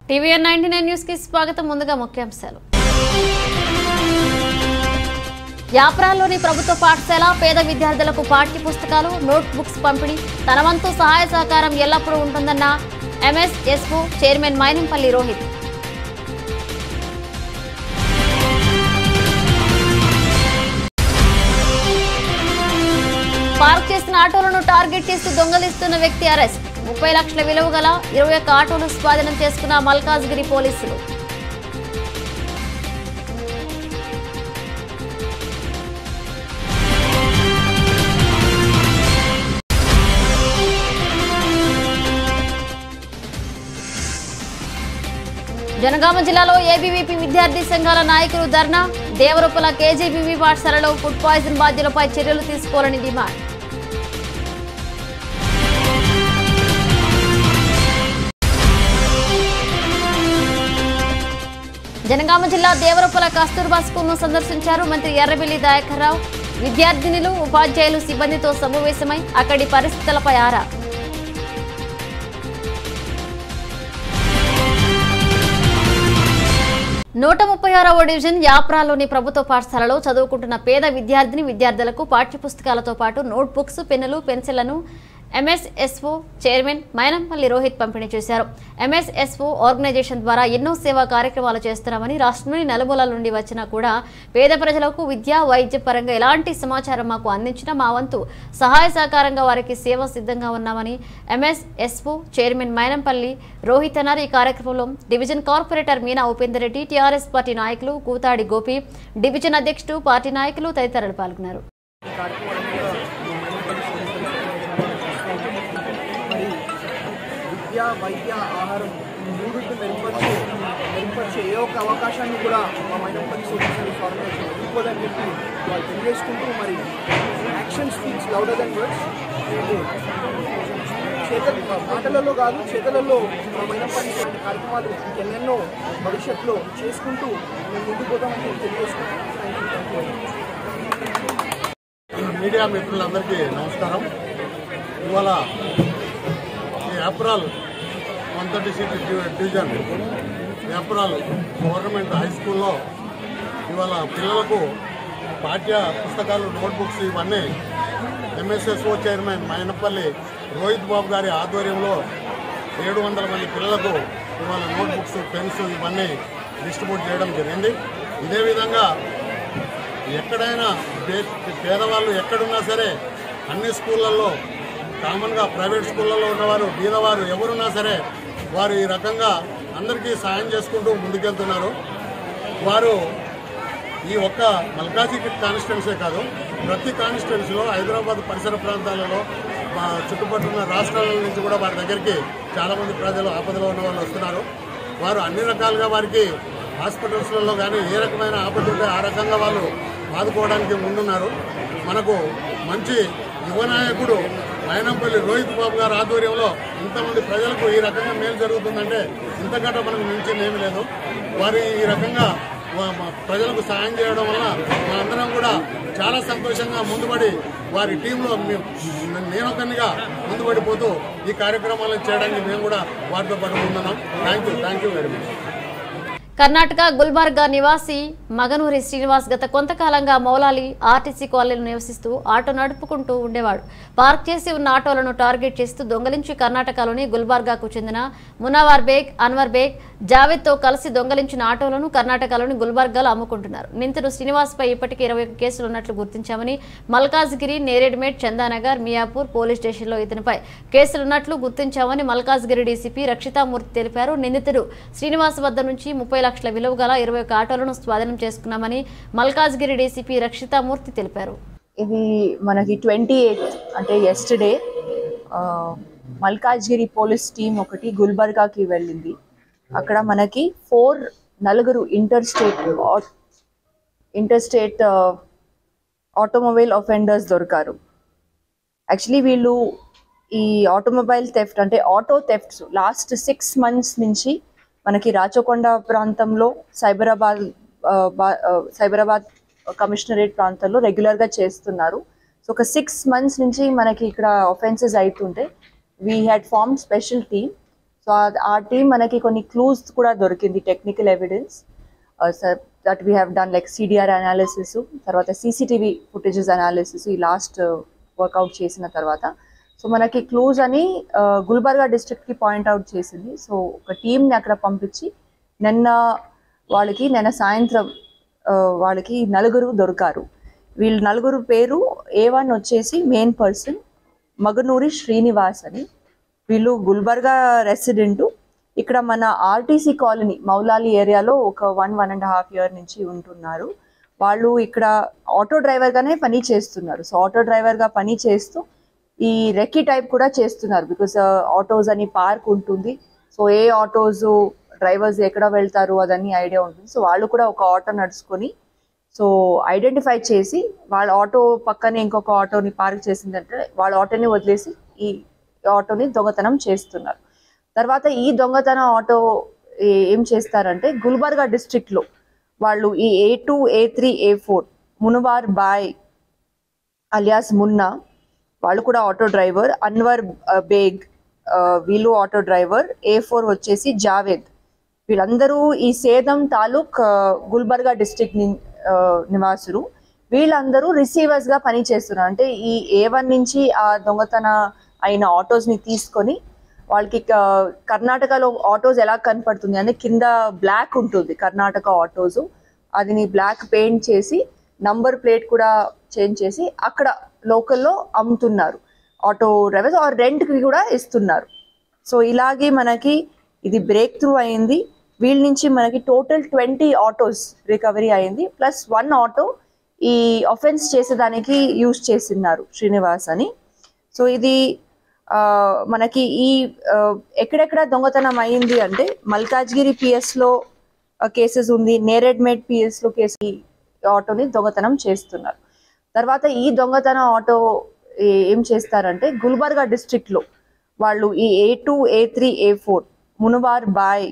TVN ninety nine news కి స్వాగతం ముందుగా ముఖ్యాంశాలు యాప్రాల్లోని ప్రభుత్వ పాఠశాల పేద విద్యార్థులకు పాఠ్య పుస్తకాలు నోట్ బుక్స్ పంపిణీ తన వంతు సహాయ సహకారం ఎల్లప్పుడూ ఉంటుందన్న MSSO chairman Mainampally Rohit park చేసిన ఆటోలను టార్గెట్ చేసి దొంగలిస్తున్న వ్యక్తి అరెస్ట్ ముప్పై లక్షల విలువ గల ఇరవై ఒక్క ఆటోలు స్వాధీనం చేసుకున్న మల్కాజ్గిరి పోలీసులు జనగామ జిల్లాలో ఏబీవీపీ విద్యార్థి సంఘాల నాయకులు ధర్నా దేవరూపల కేజీబీవీ పాఠశాలలో ఫుడ్ పాయిజన్ బాధ్యులపై చర్యలు తీసుకోవాలని డిమాండ్ జనగామ జిల్లా దేవరపల కస్తూర్బా స్కూల్ ను సందర్శించారు మంత్రి ఎర్రబెల్లి దయాకర్ రావు విద్యార్థినులు ఉపాధ్యాయులు సిబ్బందితో సమావేశమై అక్కడి పరిస్థితులపై ఆరా నూట ముప్పై ఆరవ డివిజన్ యాప్రాలోని ప్రభుత్వ పాఠశాలలో చదువుకుంటున్న పేద విద్యార్థిని విద్యార్థులకు పాఠ్యపుస్తకాలతో పాటు నోట్ బుక్స్ పెన్నులు పెన్సిళ్లను ఎంఎస్ఎస్ఓ చైర్మన్ మైనంపల్లి రోహిత్ పంపిణీ చేశారు ఎంఎస్ఎస్ఓ ఆర్గనైజేషన్ ద్వారా ఎన్నో సేవా కార్యక్రమాలు చేస్తున్నామని రాష్ట్రంలోని నలుమూలల నుండి వచ్చినా కూడా పేద ప్రజలకు విద్య వైద్య పరంగా ఎలాంటి సమాచారం మాకు అందించినా మా వంతు సహాయ సహకారంగా వారికి సేవ సిద్ధంగా ఉన్నామని ఎంఎస్ఎస్ఓ చైర్మన్ మైనంపల్లి రోహిత్ అన్నారు ఈ కార్యక్రమంలో division corporator Meena Upender Reddy TRS party నాయకులు కూతాడి గోపి డివిజన్ అధ్యక్షుడు పార్టీ నాయకులు తదితరులు పాల్గొన్నారు ఈ కార్యక్రమం కూడా మరి విద్య వైద్య ఆహారం ఈ మూడింటిని మెరుగుపరిచే మెరుగుపరిచే ఏ ఒక్క అవకాశాన్ని కూడా మా మైనపల్లి సోషల్ సర్వీస్ ఆర్గనైజేషన్ వదులుకోదని చెప్పి వాళ్ళు తెలియజేసుకుంటూ మరి action speaks louder than words చేత మాటలలో కాదు చేతలలో మా మైనపల్లి ఇటువంటి కార్యక్రమాలు ఇంకెన్నెన్నో భవిష్యత్తులో చేసుకుంటూ మేము ముందుకు పోతామని నేను తెలియజేసుకుంటాను థ్యాంక్ యూ మీడియా మిత్రులందరికీ నమస్కారం ఇవాళ ఈ April one thirty six division April government high స్కూల్లో ఇవాళ పిల్లలకు పాఠ్య పుస్తకాలు నోట్బుక్స్ ఇవన్నీ ఎంఎస్ఎస్ఓ చైర్మన్ మైనపల్లి రోహిత్ బాబు గారి ఆధ్వర్యంలో ఏడు వందల మంది పిల్లలకు ఇవాళ నోట్బుక్స్ పెన్స్ ఇవన్నీ డిస్ట్రిబ్యూట్ చేయడం జరిగింది ఇదే విధంగా ఎక్కడైనా పే- పేదవాళ్ళు ఎక్కడున్నా సరే అన్ని స్కూళ్ళల్లో కామన్గా ప్రైవేట్ స్కూళ్ళల్లో ఉన్నవారు బీదవారు ఎవరున్నా సరే వారు ఈ రకంగా అందరికీ సాయం చేసుకుంటూ ముందుకెళ్తున్నారు వారు ఈ ఒక్క మల్కాజీ కాన్స్టిట్యున్సీ కాదు ప్రతి కాన్స్టిట్యున్సీలో హైదరాబాద్ పరిసర ప్రాంతాలలో మా చుట్టుపక్కల ఉన్న రాష్ట్రాల నుంచి కూడా వారి దగ్గరికి చాలామంది ప్రజలు ఆపదలో ఉన్న వాళ్ళు వస్తున్నారు వారు అన్ని రకాలుగా వారికి హాస్పిటల్స్లలో కానీ ఏ రకమైన ఆపద ఉంటే ఆ రకంగా వాళ్ళు ఆదుకోవడానికి ముందున్నారు మనకు మంచి యువ నాయకుడు మైనంపల్లి రోహిత్ బాబు గారి ఆధ్వర్యంలో ఇంతమంది ప్రజలకు ఈ రకంగా మేలు జరుగుతుందంటే ఇంతకంటే మనకు మించింది ఏమీ లేదు వారు ఈ రకంగా వా- మా ప్రజలకు సాయం చేయడం వల్ల మా అందరం కూడా చాలా సంతోషంగా ముందుపడి వారి టీంలో మేము నేనొకరినిగా ముందుపడిపోతూ ఈ కార్యక్రమాలను చేయడానికి మేము కూడా వారితో పాటు ఉంటున్నాం thank you thank you very much Karnataka Gulbarga నివాసి మగనూరి శ్రీనివాస్ గత కొంతకాలంగా మౌలాలి ఆర్టీసీ కాలనీలో నివసిస్తూ ఆటో నడుపుకుంటూ ఉండేవాడు పార్క్ చేసి ఉన్న ఆటోలను టార్గెట్ చేస్తూ దొంగలించి కర్ణాటకలోని గుల్బర్గాకు చెందిన మునవార్ బేగ్ అన్వర్ బేగ్ జావేద్తో కలిసి దొంగలించిన ఆటోలను కర్ణాటకలోని గుల్బర్గాలో అమ్ముకుంటున్నారు నిందితుడు శ్రీనివాస్ పై ఇప్పటికే ఇరవై ఒక్క కేసులు ఉన్నట్లు గుర్తించామని మల్కాజ్గిరి నేరేడ్మేట్ చందానగర్ మియాపూర్ పోలీస్ స్టేషన్లో ఇతనిపై కేసులున్నట్లు గుర్తించామని మల్కాజ్గిరి డీసీపీ రక్షితామూర్తి తెలిపారు నిందితుడు శ్రీనివాస్ వద్ద నుంచి ముప్పై లక్షల విలువ గల ఇరవై ఒక్క ఆటోలను స్వాధీనం చేసుకున్నామని మల్కాజ్గిరి డీసీపీ రక్షితామూర్తి తెలిపారు ఇది మనకి ట్వంటీ ఎయిత్ అంటే ఎస్టర్డే మల్కాజ్గిరి పోలీస్ టీం ఒకటి గుల్బర్గాకి వెళ్ళింది అక్కడ మనకి ఫోర్ నలుగురు inter state inter state automobile offenders దొరికారు యాక్చువల్లీ వీళ్ళు ఈ ఆటోమొబైల్ థెఫ్ట్ అంటే auto thefts last six months నుంచి మనకి రాచకొండ ప్రాంతంలో సైబరాబాద్ ఆ, బా- ఆ, సైబరాబాద్ కమిషనరేట్ ప్రాంతంలో రెగ్యులర్గా చేస్తున్నారు సో ఒక సిక్స్ మంత్స్ నుంచి మనకి ఇక్కడ ఒఫెన్సెస్ అవుతుంటే we had form special team so so ఆ టీం మనకి కొన్ని క్లూస్ కూడా దొరికింది technical evidence that we have done like CDR analysis తర్వాత సీసీటీవీ ఫుటేజెస్ అనాలిసిస్ ఈ లాస్ట్ వర్కౌట్ చేసిన తర్వాత సో మనకి క్లూజ్ అని గుల్బర్గా డిస్ట్రిక్ట్కి పాయింట్అవుట్ చేసింది సో ఒక టీంని అక్కడ పంపించి నిన్న వాళ్ళకి నిన్న సాయంత్రం ఆ, వాళ్ళకి నలుగురు దొరికారు వీళ్ళు నలుగురు పేరు ఏ వన్ వచ్చేసి మెయిన్ పర్సన్ మగనూరి శ్రీనివాస్ అని వీళ్ళు గుల్బర్గా రెసిడెంట్ ఇక్కడ మన ఆర్టీసీ కాలనీ మౌలాలి ఏరియాలో ఒక one one and half year నుంచి ఉంటున్నారు వాళ్ళు ఇక్కడ ఆటో డ్రైవర్గానే పని చేస్తున్నారు సో ఆటో డ్రైవర్గా పని చేస్తూ ఈ రెక్కీ టైప్ కూడా చేస్తున్నారు బికాస్ ఆటోస్ అని పార్క్ ఉంటుంది సో ఏ ఆటోస్ డ్రైవర్స్ ఎక్కడ వెళ్తారు అదని ఐడియా ఉంటుంది సో వాళ్ళు కూడా ఒక ఆటో నడుచుకొని సో ఐడెంటిఫై చేసి వాళ్ళ ఆటో పక్కనే ఇంకొక ఆటోని పార్క్ చేసిందంటే వాళ్ళ ఆటోని వదిలేసి ఈ ఆటోని దొంగతనం చేస్తున్నారు తర్వాత ఈ దొంగతనం ఆటో ఏ- ఏం చేస్తారంటే గుల్బర్గా డిస్ట్రిక్ట్లో వాళ్ళు ఈ A two A three A four Munawar Bhai alias Munna వాళ్ళు కూడా ఆటో డ్రైవర్ అన్వర్ ఆ, బేగ్ ఆ, వీళ్ళు ఆటో డ్రైవర్ ఏ ఫోర్ వచ్చేసి జావేద్ వీళ్ళందరూ ఈ సేదం తాలూక్ ఆ, గుల్బర్గా డిస్ట్రిక్ట్ నివాసులు వీళ్ళందరూ రిసీవర్స్ గా పని చేస్తున్నారు అంటే ఈ ఏ వన్ నుంచి ఆ దొంగతన అయిన ఆటోస్ ని తీసుకొని వాళ్ళకి క- కర్ణాటకలో ఆటోస్ ఎలా కనపడుతుంది అంటే కింద బ్లాక్ ఉంటుంది కర్ణాటక ఆటోస్ అదిని బ్లాక్ పెయింట్ చేసి నంబర్ ప్లేట్ కూడా చేంజ్ చేసి అక్కడ లోకల్లో అమ్ముతున్నారు ఆటో డ్రైవర్స్ ఆర్ రెంట్కి కూడా ఇస్తున్నారు సో ఇలాగే మనకి ఇది బ్రేక్ త్రూ అయింది వీళ్ళ నుంచి మనకి టోటల్ ట్వంటీ ఆటోస్ రికవరీ అయింది ప్లస్ వన్ ఆటో ఈ అఫెన్స్ చేసేదానికి యూజ్ చేస్తున్నారు శ్రీనివాస్ అని సో ఇది ఆ, మనకి ఈ ఆ, ఎక్కడెక్కడ దొంగతనం అయింది అంటే మల్కాజ్గిరి పిఎస్ లో కేసెస్ ఉంది నేరెడ్మేడ్ పిఎస్ లో కేసు ఈ ఆటోని దొంగతనం చేస్తున్నారు తర్వాత ఈ దొంగతనం ఆటో ఏ- ఏం చేస్తారంటే గుల్బర్గా డిస్ట్రిక్ట్ లో వాళ్ళు ఈ A two A three A four Munawar Bhai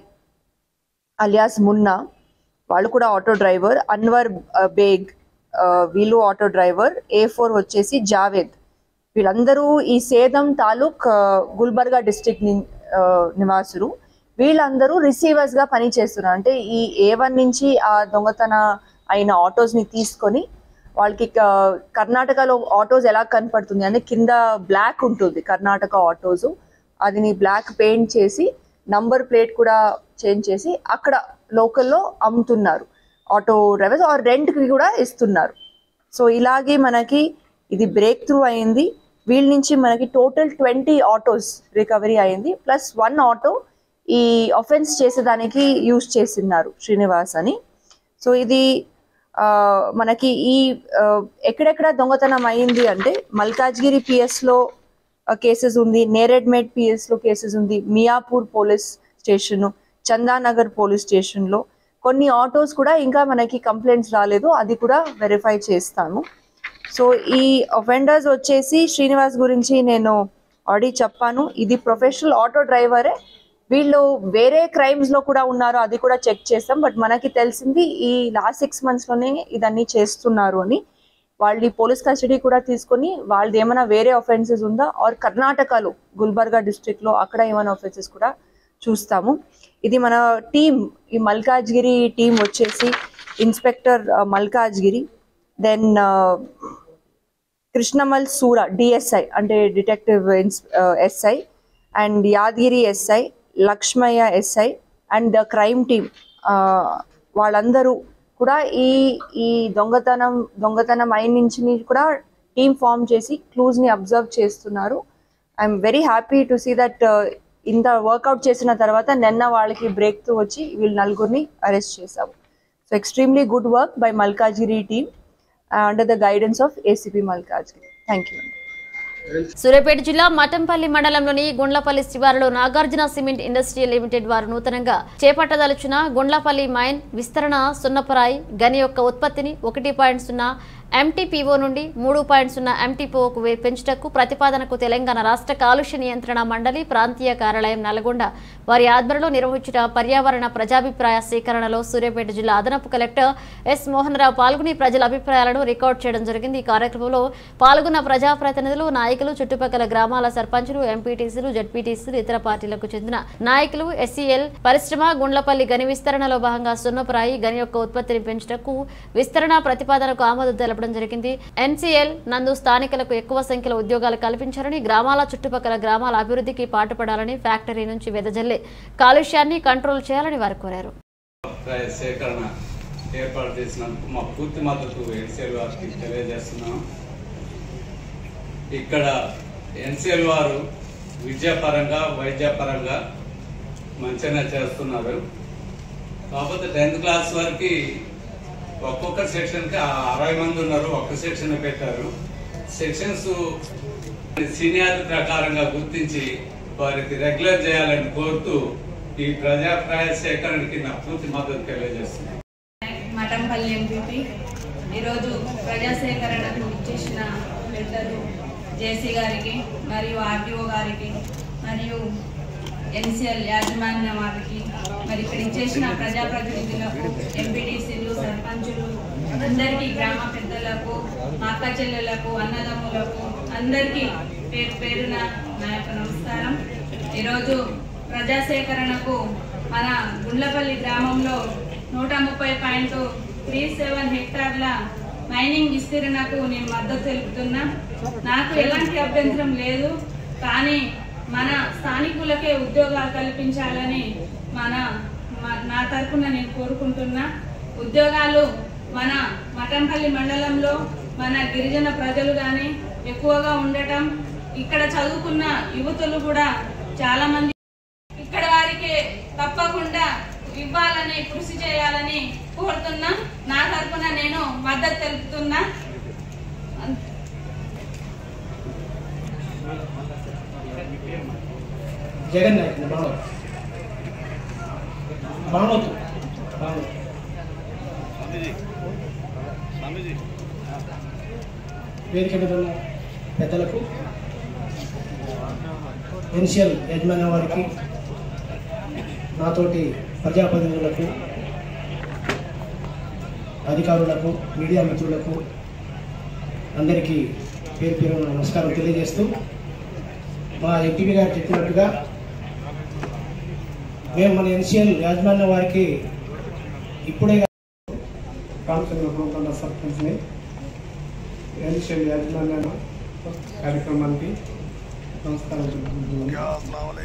alias Munna వాళ్ళు కూడా ఆటో డ్రైవర్ అన్వర్ ఆ, బేగ్ ఆ, వీళ్ళు ఆటో డ్రైవర్ ఏ ఫోర్ వచ్చేసి జావేద్ వీళ్ళందరూ ఈ సేదం తాలూక్ ఆ, గుల్బర్గా డిస్ట్రిక్ట్ నివాసులు వీళ్ళందరూ రిసీవర్స్ గా పని చేస్తున్నారు అంటే ఈ ఏ వన్ నుంచి ఆ దొంగతన అయిన ఆటోస్ ని తీసుకొని వాళ్ళకి క- కర్ణాటకలో ఆటోస్ ఎలా కనపడుతుంది అంటే కింద బ్లాక్ ఉంటుంది కర్ణాటక ఆటోస్ అదిని బ్లాక్ పెయింట్ చేసి నంబర్ ప్లేట్ కూడా చేంజ్ చేసి అక్కడ లోకల్లో అమ్ముతున్నారు ఆటో డ్రైవర్స్ ఆర్ రెంట్కి కూడా ఇస్తున్నారు సో ఇలాగే మనకి ఇది బ్రేక్ త్రూ అయింది వీళ్ళ నుంచి మనకి టోటల్ ట్వంటీ ఆటోస్ రికవరీ అయింది ప్లస్ వన్ ఆటో ఈ అఫెన్స్ చేసేదానికి యూజ్ చేస్తున్నారు శ్రీనివాస్ అని సో ఇది ఆ, మనకి ఈ ఆ, ఎక్కడెక్కడ దొంగతనం అయింది అంటే మల్కాజ్గిరి పిఎస్ లో కేసెస్ ఉంది నేరెడ్మేడ్ పిఎస్ లో కేసెస్ ఉంది Miyapur police station Chandanagar police station లో కొన్ని ఆటోస్ కూడా ఇంకా మనకి కంప్లైంట్స్ రాలేదు అది కూడా వెరిఫై చేస్తాను సో ఈ ఒఫెండర్స్ వచ్చేసి శ్రీనివాస్ గురించి నేను ఆల్రెడీ చెప్పాను ఇది ప్రొఫెషనల్ ఆటో డ్రైవరే వీళ్ళు వేరే క్రైమ్స్ లో కూడా ఉన్నారు అది కూడా చెక్ చేస్తాం బట్ మనకి తెలిసింది ఈ లాస్ట్ సిక్స్ మంత్స్ లోనే ఇదన్నీ చేస్తున్నారు అని వాళ్ళని పోలీస్ కస్టడీ కూడా తీసుకొని వాళ్ళది ఏమైనా వేరే ఒఫెన్సెస్ ఉందా ఆర్ కర్ణాటకలో గుల్బర్గా డిస్ట్రిక్ట్ లో అక్కడ ఏమైనా ఒఫెన్సెస్ కూడా చూస్తాము ఇది మన టీం ఈ మల్కాజ్గిరి టీం వచ్చేసి inspector Malkajgiri then Krishnamal Sura DSI అంటే detective SI and Yadagiri SI Lakshmaiah SI and the crime team వాళ్ళందరూ కూడా ఈ ఈ దొంగతనం దొంగతనం అయిన నుంచి కూడా టీం ఫామ్ చేసి క్లూజ్ ని అబ్జర్వ్ చేస్తున్నారు I'm very happy to see that ఇంత వర్కౌట్ చేసిన తర్వాత నిన్న వాళ్ళకి బ్రేక్ తో వచ్చి వీళ్ళు నలుగురిని అరెస్ట్ చేశాము so extremely good work by Malkajgiri team under the guidance of ACP Malkajgiri thank you Suryapet జిల్లా మఠంపల్లి మండలంలోని గుండ్లపల్లి శివారులో నాగార్జున సిమెంట్ ఇండస్ట్రియల్ లిమిటెడ్ వారు నూతనంగా చేపట్టదలుచున్న గుండ్లపల్లి మైన్ విస్తరణ సున్నపరాయి గని యొక్క ఉత్పత్తిని ఒకటి పాయింట్ సున్నా ఎంటీపీఓ నుండి మూడు పాయింట్ సున్నా ఎంటీపీఓకు పెంచుటకు ప్రతిపాదనకు తెలంగాణ రాష్ట్ర కాలుష్య నియంత్రణ మండలి ప్రాంతీయ కార్యాలయం నల్గొండ వారి ఆధ్వర్యంలో నిర్వహించిన పర్యావరణ ప్రజాభిప్రాయ సేకరణలో సూర్యాపేట జిల్లా అదనపు కలెక్టర్ ఎస్ మోహన్ రావు పాల్గొని ప్రజల అభిప్రాయాలను రికార్డ్ చేయడం జరిగింది ఈ కార్యక్రమంలో పాల్గొన్న ప్రజాప్రతినిధులు నాయకులు చుట్టుపక్కల గ్రామాల సర్పంచులు ఎంపీటీసీలు జడ్పీటీసీలు ఇతర పార్టీలకు చెందిన నాయకులు ఎస్సీఎల్ పరిశ్రమ గుండ్లపల్లి గని విస్తరణలో భాగంగా సున్నపురాయి గని యొక్క ఉత్పత్తిని పెంచుటకు విస్తరణ ప్రతిపాదనకు ఆమోదం తెలపడం జరిగింది ఎన్సీఎల్ నందు స్థానికులకు ఎక్కువ సంఖ్యలో ఉద్యోగాలు కల్పించాలని గ్రామాల చుట్టుపక్కల గ్రామాల అభివృద్ధికి పాటుపడాలని ఫ్యాక్టరీ నుంచి వెదజల్లే కాలుష్యాన్ని కంట్రోల్ చేయాలని వారు కోరారు అభిప్రాయ సేకరణ ఏర్పాటు చేసినందుకు మా పూర్తి మద్దతు ఎన్సీఎల్ వారికి తెలియజేస్తున్నాం ఇక్కడ ఎన్సీఎల్ వారు విద్యాపరంగా వైద్యపరంగా మంచిగానే చేస్తున్నారు కాకపోతే టెన్త్ క్లాస్ వరకు ఒక్కొక్క సెక్షన్కి అరవై మంది ఉన్నారు ఒక్క సెక్షన్ పెట్టారు సెక్షన్స్ సీనియారిటీ ప్రకారంగా గుర్తించి వారికి రెగ్యులర్ చేయాలని కోరుతూ ఈ ప్రజాప్రాయ సేకరణకి నా పూర్తి మద్దతు తెలియజేస్తున్నాను మఠంపల్లి ఎంపీపీ ఈరోజు ప్రజా సేకరణకు ఇచ్చేసిన పెద్దలు జేసీ గారికి మరియు ఆర్టీఓ గారికి మరియు ఎన్సిఎల్ యాజమాన్యం వారికి మరి ఇక్కడ ఇచ్చేసిన ప్రజాప్రతినిధులకు ఎంపీటీసీలు సర్పంచులు అందరికీ గ్రామ పెద్దలకు మా అక్క చెల్లెలకు అన్నదమ్ములకు అందరికీ పేరు పేరున నా యొక్క నమస్కారం ఈరోజు ప్రజా సేకరణకు మన గుండ్లపల్లి గ్రామంలో నూట ముప్పై పాయింట్ త్రీ సెవెన్ హెక్టార్ల మైనింగ్ విస్తీర్ణకు నేను మద్దతు తెలుపుతున్నా నాకు ఎలాంటి అభ్యంతరం లేదు కానీ మన స్థానికులకే ఉద్యోగాలు కల్పించాలని మన మ- నా తరపున నేను కోరుకుంటున్నా ఉద్యోగాలు మన మఠంపల్లి మండలంలో మన గిరిజన ప్రజలు కానీ ఎక్కువగా ఉండటం ఇక్కడ చదువుకున్న యువతులు కూడా చాలా మంది ఇక్కడ వారికి తప్పకుండా ఇవ్వాలని కృషి చేయాలని కోరుతున్నా నా తరపున నేను మద్దతు తెలుపుతున్నా జగన్ నాయక్ బాణవత్ బాణవత్ బాణవత్ వేదిక మీద ఉన్న పెద్దలకు ఎన్షియల్ యజమాని వారికి నాతోటి ప్రజాప్రతినిధులకు అధికారులకు మీడియా మిత్రులకు అందరికీ పేరు పేరు నమస్కారం తెలియజేస్తూ మా ఎంపీపీ గారు చెప్పినట్టుగా మేము మన ఎన్సీఎల్ యాజమాన్య వారికి ఇప్పుడే రామచంద్ర గోపాల సర్పంచ్ని ఎన్షియల్ యాజమాన్య కార్యక్రమానికి నమస్కారం తెలుపుకుంటున్నాను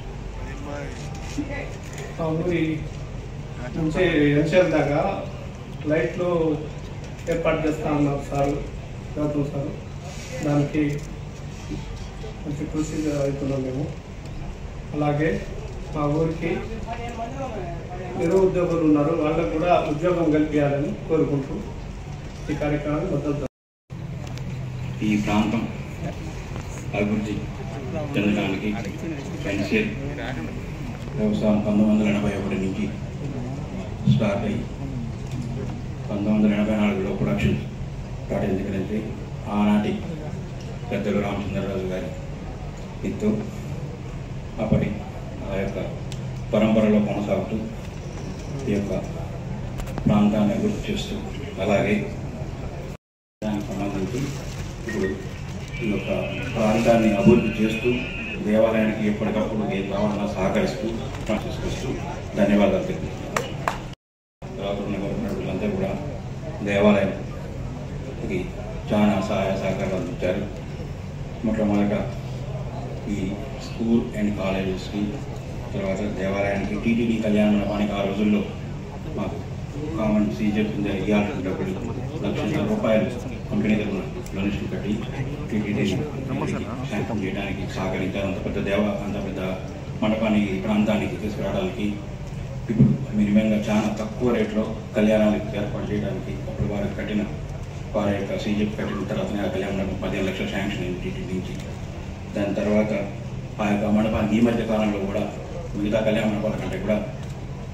మా ఊరి నుంచి ఎన్షియల్ దాకా లైట్లు ఏర్పాటు చేస్తా ఉన్నారు సార్ గౌతమ్ సార్ దానికి మంచి కృషి అవుతున్నాం మేము అలాగే మా ఊరికి నిరుద్యోగులు ఉన్నారు వాళ్ళకు కూడా ఉద్యోగం కల్పించాలని కోరుకుంటూ ఈ కార్యక్రమాన్ని మద్దతు ఈ ప్రాంతం అభివృద్ధి చెందడానికి పెన్సిల్ వ్యవసాయం పంతొమ్మిది వందల ఎనభై ఒకటి నుంచి స్టార్ట్ అయ్యి పంతొమ్మిది వందల ఎనభై నాలుగులో ప్రొడక్షన్ స్టార్ట్ అయింది ఎందుకంటే ఆనాటి పెద్దలు రామచంద్రరాజు గారి ఇత్తు అప్పటి ఆ యొక్క పరంపరలో కొనసాగుతూ ఈ యొక్క ప్రాంతాన్ని అభివృద్ధి చేస్తూ అలాగే దానికి సంబంధించి ఇప్పుడు ఈ యొక్క ప్రాంతాన్ని అభివృద్ధి చేస్తూ దేవాలయానికి ఎప్పటికప్పుడు ఏ కావాలన్నా సహకరిస్తూ తీసుకొస్తూ ధన్యవాదాలు తెలుపుతున్నాను తర్వాత ఉన్న గవర్నమెంట్ కూడా దేవాలయంకి చాలా సహాయ సహకారాలు అందించారు మొట్టమొదట ఈ స్కూల్ అండ్ కాలేజెస్కి తర్వాత దేవాలయానికి టీటీడీ కళ్యాణ మండపానికి ఆ రోజుల్లో మాకు కామన్ సీజర్ కింద ఇవ్వాల్సిన డబ్బులు లక్షల రూపాయలు కంపెనీ తరఫున డొనేషన్ కట్టి టీటీడీ శాంక్షన్ చేయడానికి సహకరించారు అంత పెద్ద దేవ అంత పెద్ద మండపాన్ని ఈ ప్రాంతానికి తీసుకురావడానికి ఇప్పుడు మినిమంగా చాలా తక్కువ రేట్లో కళ్యాణాలకు ఏర్పాటు చేయడానికి అప్పుడు వారికి కట్టిన వారి యొక్క సీజెప్ కట్టిన తర్వాతనే ఆ కళ్యాణ మండపం పదిహేను లక్షల శాంక్షన్ అయింది టీటీడీ నుంచి దాని తర్వాత ఆ యొక్క మండపానికి ఈ మధ్య కాలంలో కూడా మిగతా కళ్యాణ మండపాల కంటే కూడా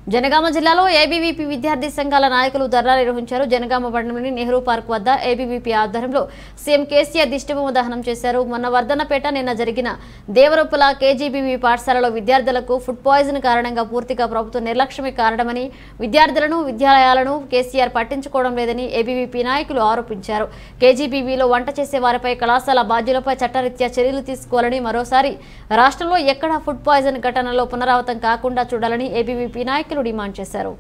జనగామ జిల్లాలో ఏబీవీపీ విద్యార్థి సంఘాల నాయకులు ధర్నా నిర్వహించారు జనగామ పట్టణంలోని నెహ్రూ పార్క్ వద్ద ఏబీవీపీ ఆధ్వర్యంలో సీఎం కేసీఆర్ దిష్టిబొమ్మ దహనం చేశారు మొన్న వర్ధనపేట నిన్న జరిగిన దేవరొప్పుల కేజీబీవీ పాఠశాలలో విద్యార్థులకు ఫుడ్ పాయిజన్ కారణంగా పూర్తిగా ప్రభుత్వ నిర్లక్ష్యమే కారణమని విద్యార్థులను విద్యాలయాలను కేసీఆర్ పట్టించుకోవడం లేదని ఏబీవీపీ నాయకులు ఆరోపించారు కేజీబీవీలో వంట చేసే వారిపై కళాశాల బాధ్యులపై చట్టరీత్యా చర్యలు తీసుకోవాలని మరోసారి రాష్ట్రంలో ఎక్కడా ఫుడ్ పాయిజన్ ఘటనలో పునరావృతం కాకుండా చూడాలని ఏబీవీపీ నాయకులు డిమాండ్ చేశారు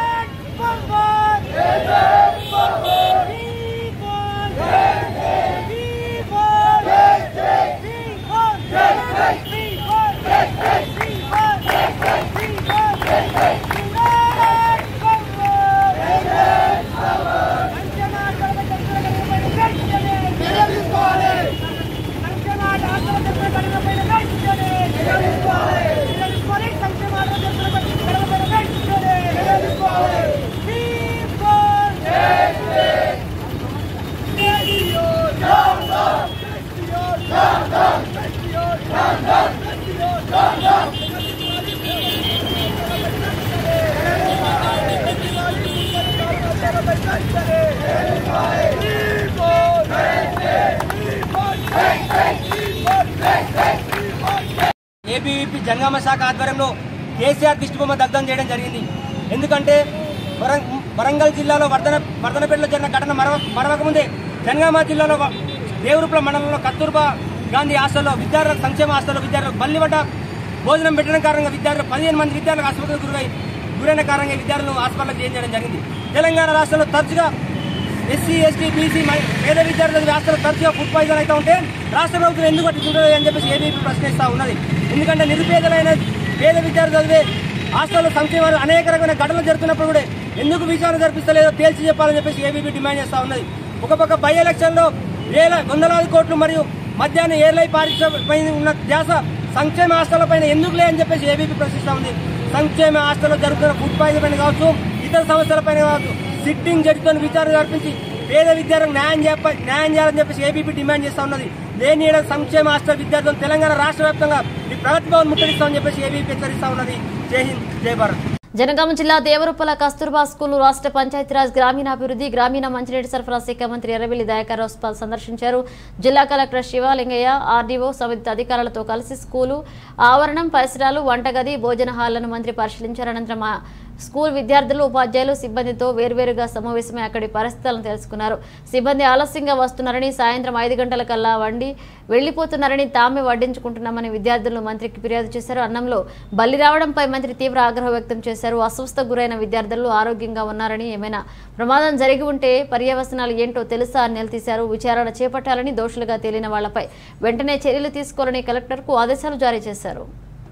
ఏబీవీపీ జనగామ శాఖ ఆధ్వర్యంలో కేసీఆర్ దిష్టిబొమ్మ దగ్ధం చేయడం జరిగింది ఎందుకంటే వరం- వరంగల్ జిల్లాలో వర్ధన వర్ధనపేటలో జరిగిన ఘటన మరవ మరవకముందే జనగామ జిల్లాలో వ- దేవరూపుల మండలంలో కస్తూర్బా గాంధీ హాస్టల్లో విద్యార్థుల సంక్షేమ హాస్టల్లో విద్యార్థులకు బల్లివట భోజనం పెట్టడం కారణంగా విద్యార్థులు పదిహేను మంది విద్యార్థులకు ఆసుపత్రికి గురై గురైన కారణంగా విద్యార్థులను హాస్పిటల్కి చేంజ్ చేయడం జరిగింది తెలంగాణ రాష్ట్రంలో తరచుగా ఎస్సీ ఎస్టీ బీసీ మై- పేద విద్యార్థులకు రాష్ట్రంలో తరచుగా ఫుడ్ పాయిజన్ అయితే ఉంటే రాష్ట్ర ప్రభుత్వం ఎందుకు పట్టించుకుంటుంది అని చెప్పేసి ఏబీపీ ప్రశ్నిస్తా ఉన్నది ఎందుకంటే నిరుపేదలైన పేద విద్యార్థులు చదివే హాస్టల్లో సంక్షేమాలు అనేక రకమైన ఘటనలు జరుగుతున్నప్పుడు కూడా ఎందుకు విచారణ జరిపిస్తలేదో తేల్చి చెప్పాలని చెప్పేసి ఏబీపీ డిమాండ్ చేస్తా ఉన్నది ఒక పక్క బై ఎలక్షన్లో వేల వందలాది కోట్లు మరియు మధ్యాహ్నం ఎయిర్లై పారిశ్రమపై ఉన్న ధ్యాస సంక్షేమ హాస్టళ్ల పైన ఎందుకు లేదని చెప్పేసి ఏబీపీ ప్రశ్నిస్తా ఉంది సంక్షేమ హాస్టల్లో జరుగుతున్న ఫుడ్ పాయిజన్ పైన కావచ్చు ఇతర సమస్యలపైన కావచ్చు సిట్టింగ్ జడ్జితో విచారణ జరిపించి పేద విద్యార్థులకు న్యాయం చెప్ప న్యాయం చేయాలని చెప్పేసి ఏబీపీ డిమాండ్ చేస్తా ఉన్నది లేని ఏడాది సంక్షేమ హాస్టల్ విద్యార్థులను తెలంగాణ రాష్ట్ర వ్యాప్తంగా ఈ ప్రగతి భవన్ ముట్టడిస్తామని చెప్పేసి ఏబీపీ హెచ్చరిస్తా ఉన్నది జై హింద్ జై భారత్ జనగామ జిల్లా దేవరూపల కస్తూర్బా స్కూల్ రాష్ట్ర పంచాయతీరాజ్ గ్రామీణాభివృద్ధి గ్రామీణ మంచినీటి సరఫరా శాఖ మంత్రి ఎర్రబెల్లి దయాకర్ రావు సందర్శించారు జిల్లా కలెక్టర్ శివలింగయ్య ఆర్డీఓ సంబంధిత అధికారులతో కలిసి స్కూలు ఆవరణం పరిసరాలు వంటగది భోజన హాళ్లను మంత్రి పరిశీలించారు అనంతరం ఆ స్కూల్ విద్యార్థులు ఉపాధ్యాయులు సిబ్బందితో వేర్వేరుగా సమావేశమై అక్కడి పరిస్థితులను తెలుసుకున్నారు సిబ్బంది ఆలస్యంగా వస్తున్నారని సాయంత్రం ఐదు గంటల కల్లా వండి వెళ్లిపోతున్నారని తామే వడ్డించుకుంటున్నామని విద్యార్థులు మంత్రికి ఫిర్యాదు చేశారు అన్నంలో బలి రావడంపై మంత్రి తీవ్ర ఆగ్రహం వ్యక్తం చేశారు అస్వస్థకు గురైన విద్యార్థులు ఆరోగ్యంగా ఉన్నారని ఏమైనా ప్రమాదం జరిగి ఉంటే పర్యవసనాలు ఏంటో తెలుసా అని నిలదీశారు విచారణ చేపట్టాలని దోషులుగా తేలిన వాళ్లపై వెంటనే చర్యలు తీసుకోవాలని కలెక్టర్కు ఆదేశాలు జారీ చేశారు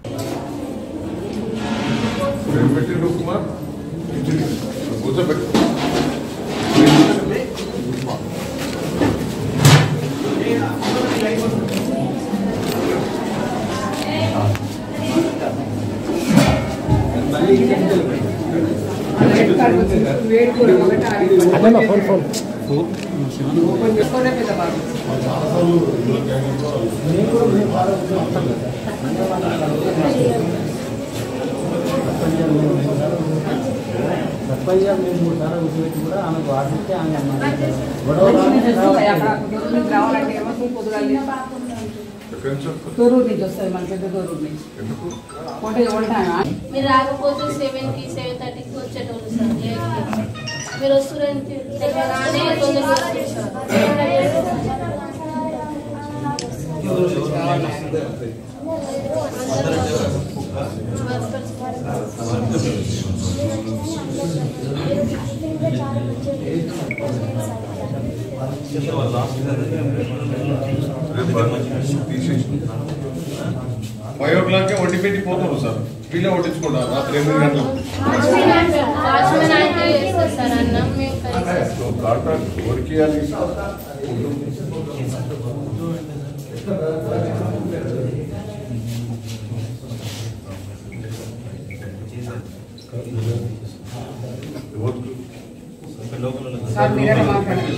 పెట్టిండు కుమార్ కూర్చోబెట్టు తొరూరు నుంచి వస్తుంది మన పెద్ద తొరూరు నుంచి ఒకటి ఉంటానా మీరు రాకపోతే సెవెన్ కి సెవెన్ థర్టీకి వచ్చేటోళ్ళు సార్ ఎయిట్ కి. మీరు వస్తున్నారని తెలియగానే తొందరగా వచ్చేసారు ఫైవ్ ఓ క్లాక్కే వండి పెట్టి పోతారు సార్ వీళ్ళే వడ్డించుకుంటారు రాత్రి ఎనిమిది గంటలకు వాచ్మెన్ అయితే చేస్తారు సార్ అన్నం మేము కలిసి కాంట్రాక్ట్ ఉడికియాలి సార్ మీరే మాట్లాడండి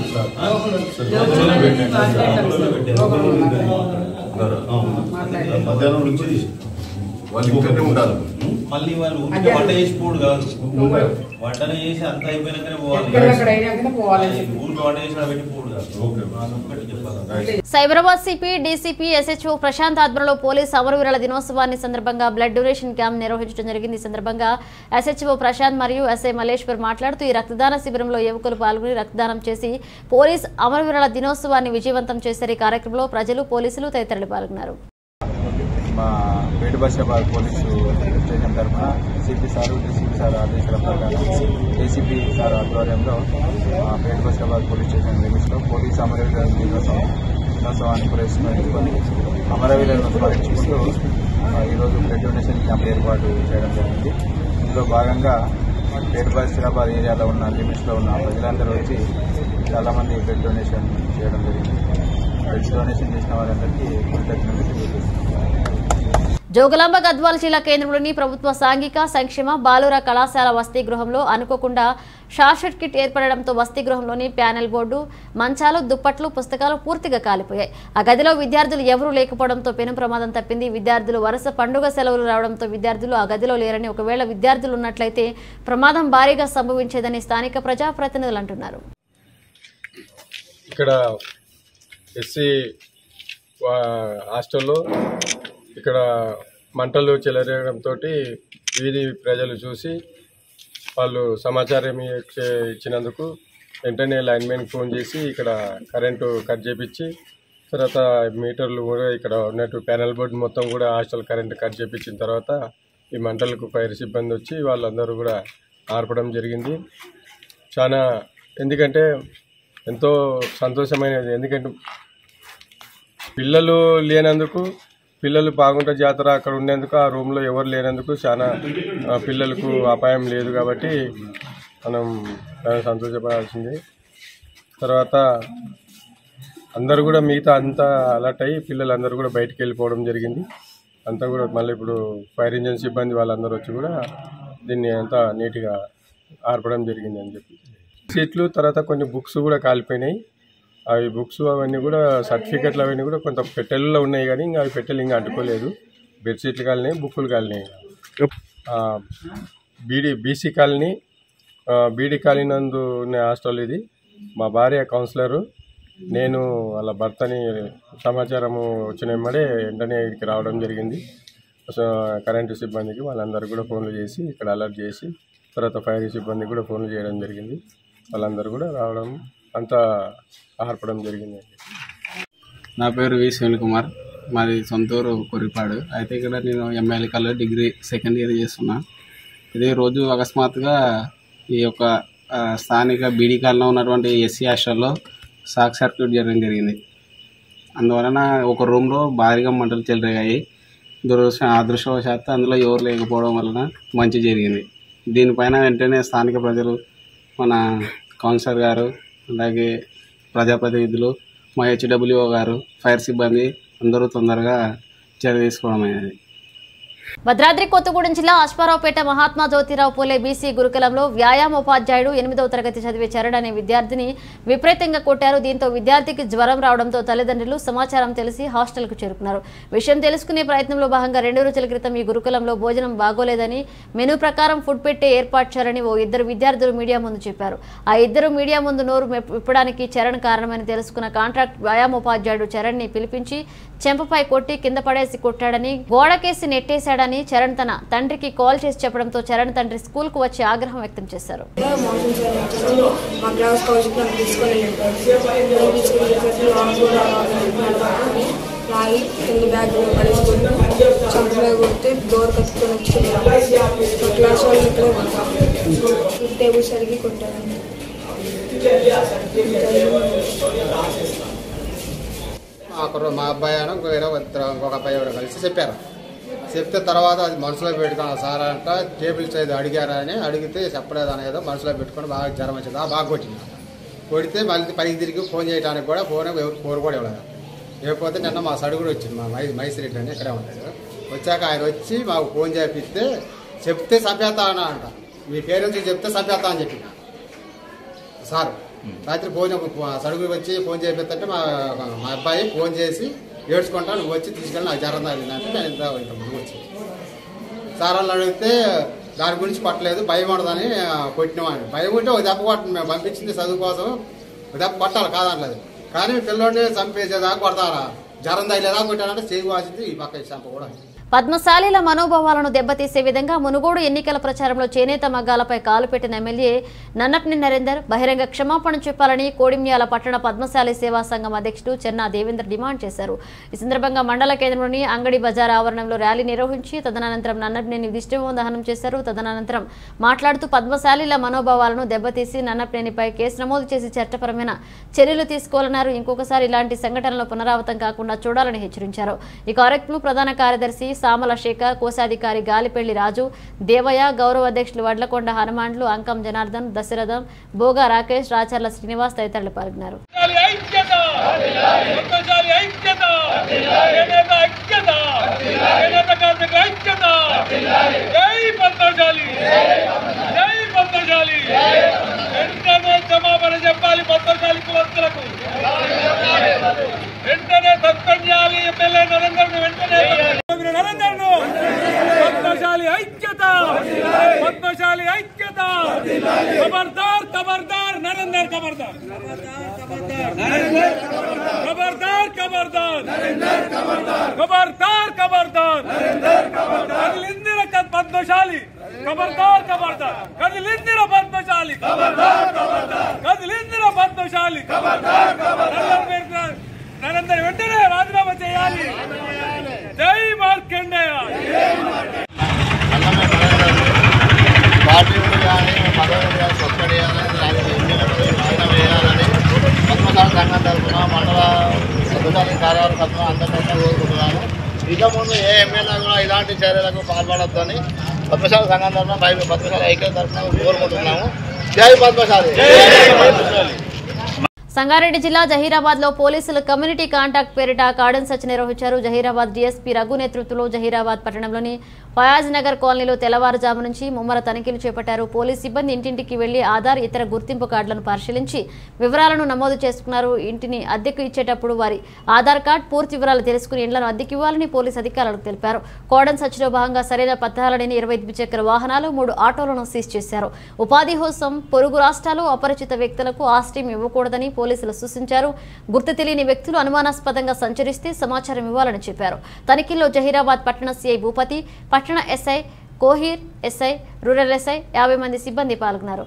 మధ్యాహ్నం నుంచి వాళ్ళు ఇక్కడనే ఉండాలి మళ్ళీ వాళ్ళు ఊరికే వంట చేసి పోడు కాదు వంటలు చేసి అంత అయిపోయినాకనే పోవాలి ఎక్కడెక్కడ అయినాకనే పోవాలి. ఊరికి వంట చేసి పెట్టి పోడు కాదు అదొక్కటి చెప్పాలి Cyberabad CP DCP SHO Prashant ఆధ్వర్యంలో పోలీస్ అమరవీరుల దినోత్సవాన్ని సందర్భంగా బ్లడ్ డొనేషన్ క్యాంప్ నిర్వహించడం జరిగింది ఈ సందర్భంగా ఎస్హెచ్ఓ ప్రశాంత్ మరియు ఎస్ఐ మల్లేశ్వర్ మాట్లాడుతూ ఈ రక్తదాన శిబిరంలో యువకులు పాల్గొని రక్తదానం చేసి పోలీస్ అమరవీరుల దినోత్సవాన్ని విజయవంతం చేశారు ఈ కార్యక్రమంలో ప్రజలు పోలీసులు తదితరులు పాల్గొన్నారు మా పేట బస్టాబాద్ పోలీసు స్టేషన్ తరఫున సిపి సారు డీసీపీ సార్ ఆదేశాల ప్రకారం ఏసీపీ సార్ ఆధ్వర్యంలో మా పేట బస్టాబాద్ పోలీస్ స్టేషన్ లిమిట్స్లో పోలీస్ అమరవీరుల దినోత్సవం దినోత్సవాన్ని పురస్కరించుకొని అమరవీరులను స్మరించుకుంటూ ఆ, ఈరోజు బ్లడ్ డొనేషన్ క్యాంప్ ఏర్పాటు చేయడం జరిగింది ఇందులో భాగంగా పేట బస్టాబాద్ ఏరియాలో ఉన్న లిమిట్స్లో ఉన్న ప్రజలందరూ వచ్చి చాలామంది బ్లడ్ డొనేషన్ చేయడం జరిగింది బ్లడ్ డొనేషన్ చేసిన వారందరికీ కృతజ్ఞతలు తెలియజేస్తున్నాను జోగులాంబ గద్వాల జిల్లా కేంద్రంలోని ప్రభుత్వ సాంఘిక సంక్షేమ బాలుర కళాశాల వసతి గృహంలో అనుకోకుండా షార్ట్ సర్క్యూట్ ఏర్పడడంతో వసతి గృహంలోని ప్యానెల్ బోర్డు మంచాలు దుప్పట్లు పుస్తకాలు పూర్తిగా కాలిపోయాయి ఆ గదిలో విద్యార్థులు ఎవరూ లేకపోవడంతో పెను ప్రమాదం తప్పింది విద్యార్థులు వరుస పండుగ సెలవులు రావడంతో విద్యార్థులు ఆ గదిలో లేరని ఒకవేళ విద్యార్థులు ఉన్నట్లయితే ప్రమాదం భారీగా సంభవించేదని స్థానిక ప్రజాప్రతినిధులు అంటున్నారు ఇక్కడ ఎస్సీ హాస్టల్లో ఇక్కడ మంటలు చెలరేయడంతో వీధి ప్రజలు చూసి వాళ్ళు సమాచారం ఇచ్చే- ఇచ్చినందుకు వెంటనే లైన్మెన్ ఫోన్ చేసి ఇక్కడ కరెంటు కట్ చేపించి తర్వాత మీటర్లు కూడా ఇక్కడ ఉన్నట్టు ప్యానల్ బోర్డు మొత్తం కూడా హాస్టల్ కరెంటు కట్ చేపించిన తర్వాత ఈ మంటలకు ఫైర్ సిబ్బంది వచ్చి వాళ్ళందరూ కూడా ఆర్పడం జరిగింది చాలా ఎందుకంటే ఎంతో సంతోషమైనది ఎందుకంటే పిల్లలు లేనందుకు పిల్లలు బాగుంట జాతర అక్కడ ఉండేందుకు ఆ రూమ్లో ఎవరు లేనందుకు చాలా ఆ, పిల్లలకు అపాయం లేదు కాబట్టి మనం చాలా సంతోషపడాల్సింది తర్వాత అందరూ కూడా మిగతా అంతా అలర్ట్ అయ్యి పిల్లలందరూ కూడా బయటికి వెళ్ళిపోవడం జరిగింది అంతా కూడా మళ్ళీ ఇప్పుడు ఫైర్ ఇంజిన్ సిబ్బంది వాళ్ళందరూ వచ్చి కూడా దీన్ని అంతా నీట్గా ఆర్పడం జరిగింది అని చెప్పి సీట్లు తర్వాత కొన్ని బుక్స్ కూడా కాలిపోయినాయి అవి బుక్స్ అవన్నీ కూడా సర్టిఫికెట్లు అవన్నీ కూడా కొంత పెట్టెల్లో ఉన్నాయి కానీ ఇంకా అవి పెట్టెలు ఇంకా అంటుకోలేదు బెడ్షీట్లు కాలినాయి బుక్కులు కాలినాయి ఆ, బీడీ బీసీ కాలనీ ఆ, బీడీ కాలనీ నందు ఉన్న హాస్టల్ ఇది మా భార్య కౌన్సిలరు నేను వాళ్ళ భర్తని సమాచారము వచ్చిన వెంబడే వెంటనే ఇక్కడికి రావడం జరిగింది సో కరెంటు సిబ్బందికి వాళ్ళందరూ కూడా ఫోన్లు చేసి ఇక్కడ అలర్ట్ చేసి తర్వాత ఫైర్ సిబ్బందికి కూడా ఫోన్లు చేయడం జరిగింది వాళ్ళందరూ కూడా రావడం అంతా ఆర్పడం జరిగింది నా పేరు వి సునీల్ కుమార్ మాది సొంతూరు కొరిపాడు అయితే ఇక్కడ నేను ఎంఎల్ఏ కల్లో డిగ్రీ సెకండ్ ఇయర్ చేస్తున్నా ఇది రోజు అకస్మాత్తుగా ఈ యొక్క ఆ, స్థానిక బీడీ కాలంలో ఉన్నటువంటి ఎస్సీ హాస్టల్లో షాక్ సర్క్యూట్ జరగడం జరిగింది అందువలన ఒక రూమ్లో భారీగా మంటలు చెలరేగాయి దురదృష్ట అదృష్టవశాత్తు అందులో ఎవరు లేకపోవడం వలన మంచి జరిగింది దీనిపైన వెంటనే స్థానిక ప్రజలు మన కౌన్సిలర్ గారు అలాగే ప్రజాప్రతినిధులు మా హెచ్డబ్ల్యూఓ గారు ఫైర్ సిబ్బంది అందరూ తొందరగా చర్య తీసుకోవడం అయినది భద్రాద్రి కొత్తగూడెం జిల్లా అశ్వారావుపేట మహాత్మా జ్యోతిరావు పూలే బీసీ గురుకులంలో వ్యాయామోపాధ్యాయుడు ఎనిమిదవ తరగతి చదివే చరణ్ అనే విద్యార్థిని విపరీతంగా కొట్టారు దీంతో విద్యార్థికి జ్వరం రావడంతో తల్లిదండ్రులు సమాచారం తెలిసి హాస్టల్కు చేరుకున్నారు విషయం తెలుసుకునే ప్రయత్నంలో భాగంగా రెండు రోజుల క్రితం ఈ గురుకులంలో భోజనం బాగోలేదని మెనూ ప్రకారం ఫుడ్ పెట్టే ఏర్పాటు చేయాలని ఓ ఇద్దరు విద్యార్థులు మీడియా ముందు చెప్పారు ఆ ఇద్దరు మీడియా ముందు నోరు మెప్- విప్పడానికి చరణ్ కారణమని తెలుసుకున్న కాంట్రాక్ట్ వ్యాయామోపాధ్యాయుడు చరణ్ ని పిలిపించి చెంపపై కొట్టి కింద పడేసి కొట్టాడని గోడకేసి నెట్టేశాడని చరణ్ తన తండ్రికి కాల్ చేసి చెప్పడంతో చరణ్ తండ్రి స్కూల్ కు వచ్చి ఆగ్రహం వ్యక్తం చేశారు మోషన్ చేయడానికి మా క్లాస్ కౌన్సిల్ నన్ను తీసుకొని వెళ్ళిపోయారు తీసుకొని వెళ్ళిపోయి నాకు కూడా రావాలి రాయి కింద బ్యాగ్ పడేసుకుంటూ చంపలే కొడితే డోర్ కట్టుకొని వచ్చి మా క్లాస్ వాళ్ళు ఇక్కడే కొట్టారు టేబుల్ సరిగి కొట్టారు ఒకరు మా అబ్బాయి అని ఇంకో వేరే ఇద్దరు ఇంకొక అబ్బాయి ఎవరో కలిసి చెప్పారు చెప్తే తర్వాత అది మనసులో పెట్టుకున్నా సార్ అంట టేబుల్ చైదు అడిగారా అని అడిగితే చెప్పలేదు అనేదో మనసులో పెట్టుకొని బాగా జ్వరం వచ్చింది ఆ బాగా కొట్టింది కొడితే మళ్ళీ పైకి తిరిగి ఫోన్ చేయడానికి కూడా ఫోన్ ఎవరు ఫోన్ కూడా ఇవ్వలేదు లేకపోతే నిన్న మా సడు కూడా వచ్చింది మా మై మైసిరెడ్డి అని ఇక్కడే ఉంటాడు వచ్చాక ఆయన వచ్చి మాకు ఫోన్ చేపిస్తే చెప్తే సభ్యత అని అంట మీ పేరెంట్స్కి చెప్తే సభ్యత అని చెప్పి సార్ రాత్రి ఫోన్ సడుగు వచ్చి ఫోన్ చేపిస్తుంటే మా మా అబ్బాయి ఫోన్ చేసి ఏడ్చుకుంటా నువ్వు వచ్చి తీసుకెళ్ళి నాకు జ్వరం తగిలింది అంటే నేను ఇంత ఇంత ముందు వచ్చి సార్ వాళ్ళు అడిగితే దాని గురించి పట్టలేదు భయం ఉండదని ఆ, కొట్టినామని భయం ఉంటే ఒక దెబ్బ కొట్టండి మేము పంపించింది చదువు కోసం ఒక దెబ్బ కొట్టాలి కాదనలేదు కానీ పిల్లోడిని చంపేసేదాకా కొడతారా జ్వరం తగిలేదాకా కొట్టానంటే చేయి వాసింది ఈ పక్క ఈ చంప కూడా పద్మశాలీల మనోభావాలను దెబ్బతీసే విధంగా మునుగోడు ఎన్నికల ప్రచారంలో చేనేత మగ్గాలపై కాలు పెట్టిన ఎమ్మెల్యే నన్నప్ని నరేందర్ బహిరంగ క్షమాపణ చెప్పాలని కోడిమ్యాల పట్టణ పద్మశాలి సేవా సంఘం అధ్యక్షుడు చెన్నా దేవేందర్ డిమాండ్ చేశారు ఈ సందర్భంగా మండల కేంద్రంలోని అంగడి బజార్ ఆవరణంలో ర్యాలీ నిర్వహించి తదనంతరం నన్నప్నేని దిష్టిబొమ్మ దహనం చేశారు తదనంతరం మాట్లాడుతూ పద్మశాలీల మనోభావాలను దెబ్బతీసి నన్నప్నేనిపై కేసు నమోదు చేసి చట్టపరమైన చర్యలు తీసుకోవాలన్నారు ఇంకొకసారి ఇలాంటి సంఘటనలు పునరావృతం కాకుండా చూడాలని హెచ్చరించారు ఈ కార్యక్రమం ప్రధాన కార్యదర్శి సామల శేఖర్ కోశాధికారి గాలిపెళ్లి రాజు దేవయ్య గౌరవ అధ్యక్షులు వడ్లకొండ హనుమాన్లు అంకం జనార్దన్ దశరథం బోగా రాకేష్ రాచర్ల శ్రీనివాస్ తదితరులు పాల్గొన్నారు ఐక్యత పద్మశాలి ఐక్యత చేనేత ఐక్యత చేనేత కార్మికుల ఐక్యత జై పద్మశాలి జై పద్మశాలి వెంటనే క్షమాపణ చెప్పాలి పద్మశాలి కులస్తులకు వెంటనే సస్పెండ్ చేయాలి ఎమ్మెల్యే నరేందర్ వెంటనే నరేందర్ పద్మశాలి ఐక్యత పద్మశాలి ఐక్యత ఖబర్దార్ ఖబర్దార్ నరేందర్ ఖబర్దార్ ఖబర్దార్ ఖబర్దార్ ఖబర్దార్ ఖబర్దార్ కదిలిందిర క- పద్మశాలి ఖబర్దార్ ఖబర్దార్ కదిలిందిర పద్మశాలి కదిలిందిర పద్మశాలి నరేందర్ నరేందర్ వెంటనే రాజీనామా చేయాలి జై మార్కండేయ పార్టీలు కానీ పదవులు కానీ సొక్కడి కానీ వాయిదా వేయాలని పద్మశాల సంఘం తరఫున మండల పద్మశాలి కార్యాలయం తరఫున అందరికీ కోరుకుంటున్నాను ఇక ముందు ఏ ఎమ్మెల్యే కూడా ఇలాంటి చర్యలకు పాల్పడొద్దని పద్మశాల సంఘం తరఫున పై- పద్మశాల ఐక్య తరఫున కోరుకుంటున్నాము జై పద్మశాలి సంగారెడ్డి జిల్లా జహీరాబాద్ లో పోలీసులు కమ్యూనిటీ కాంటాక్ట్ పేరిట కార్డన్ సర్చ్ నిర్వహించారు జహీరాబాద్ డీఎస్పీ రఘు నేతృత్వంలో జహీరాబాద్ పట్టణంలోని ఫయాజ్ నగర్ కాలనీలో తెల్లవారుజాము నుంచి ముమ్మర తనిఖీలు చేపట్టారు పోలీస్ సిబ్బంది ఇంటింటికి వెళ్లి ఆధార్ ఇతర గుర్తింపు కార్డులను పరిశీలించి వివరాలను నమోదు చేసుకున్నారు ఇంటిని అద్దెకు ఇచ్చేటప్పుడు వారి ఆధార్ కార్డ్ పూర్తి వివరాలు తెలుసుకుని ఇండ్లను అద్దెకి ఇవ్వాలని పోలీస్ అధికారులకు తెలిపారు కోడన్ సర్చ్లో భాగంగా సరైన పత్రాలని ఇరవై ద్విచక్ర వాహనాలు మూడు ఆటోలను సీజ్ చేశారు ఉపాధి కోసం పొరుగు రాష్ట్రాలు అపరిచిత వ్యక్తులకు ఆశ్రయం ఇవ్వకూడదని పోలీసులు సూచించారు గుర్తు తెలియని వ్యక్తులు అనుమానాస్పదంగా సంచరిస్తే సమాచారం ఇవ్వాలని చెప్పారు తనిఖీల్లో జహీరాబాద్ పట్టణ సీఐ భూపతి పట్టణ SI Kohir SI rural SI యాభై మంది సిబ్బంది పాల్గొన్నారు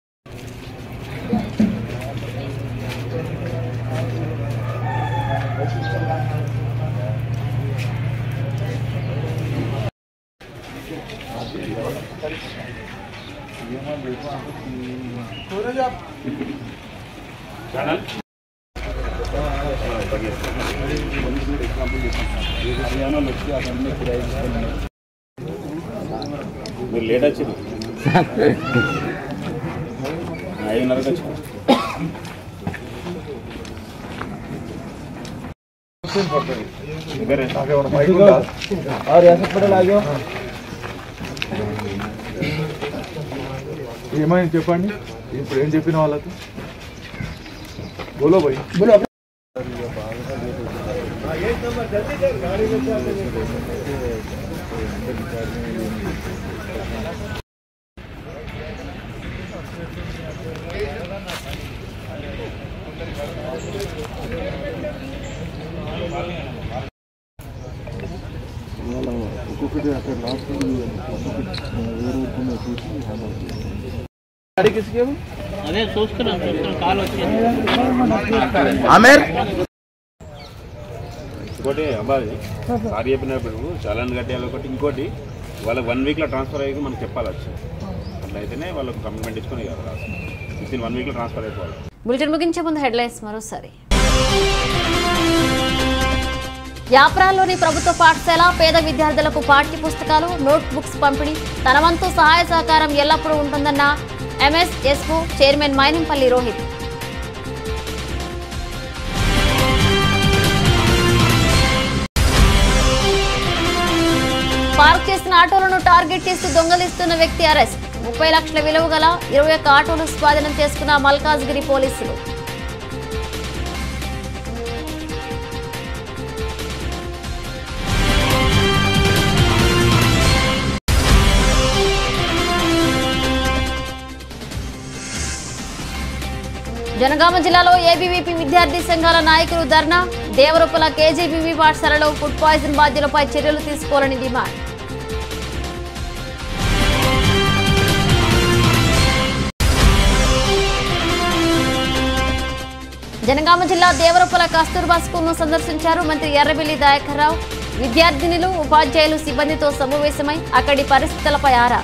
మీరు లేట్ వచ్చింది ఐదున్నరకు వచ్చి और यहाँ से पड़े लागे ఏమైంది చెప్పండి ఇప్పుడు ఏం చెప్పిన వాళ్ళకి బోలో భయ్ बोलो ఒక్కొక్కటి అక్కడ లాస్ట్ వేరే ఊరుకున్న చూసి गाड़ी किसकी है वो? అదే చూస్తున్నాం చూస్తున్నాం కాల్ आमिर ఇంకోటి అబ్బాయి సారీ చెప్పినప్పుడు చలాన్ కట్టేయాలి ఒకటి ఇంకోటి వాళ్ళకి వన్ వీక్లో ట్రాన్స్ఫర్ అయ్యి మనకు చెప్పాలి వచ్చి అట్లా అయితేనే వాళ్ళకి కమిట్మెంట్ ఇచ్చుకొని కదా విత్ ఇన్ వన్ వీక్లో ట్రాన్స్ఫర్ అయిపోవాలి బులెటిన్ ముగించే ముందు హెడ్లైన్స్ మరోసారి యాప్రాల్లోని ప్రభుత్వ పాఠశాల పేద విద్యార్థులకు పాఠ్య పుస్తకాలు నోట్ బుక్స్ పంపిణీ తన వంతు సహాయ సహకారం ఎల్లప్పుడూ ఉంటుందన్న MSSO chairman Mainampally Rohit park చేసిన ఆటోలను టార్గెట్ చేసి దొంగలిస్తున్న వ్యక్తి అరెస్ట్ ముప్పై లక్షల విలువ గల ఇరవై ఒక్క ఆటోలు స్వాధీనం చేసుకున్న మల్కాజ్గిరి పోలీసులు జనగామ జిల్లాలో ఏబీవీపీ విద్యార్థి సంఘాల నాయకులు ధర్నా దేవరూపల కేజీబీవీ పాఠశాలలో ఫుడ్ పాయిజన్ బాధ్యులపై చర్యలు తీసుకోవాలని డిమాండ్ జనగామ జిల్లా దేవరపల కస్తూర్బా స్కూల్ను సందర్శించారు మంత్రి ఎర్రబెల్లి దయాకర్ రావు విద్యార్థినులు ఉపాధ్యాయులు సిబ్బందితో సమావేశమై అక్కడి పరిస్థితులపై ఆరా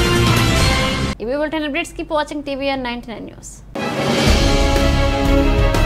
ఇవి bulletin updates keep watching TV and ninety news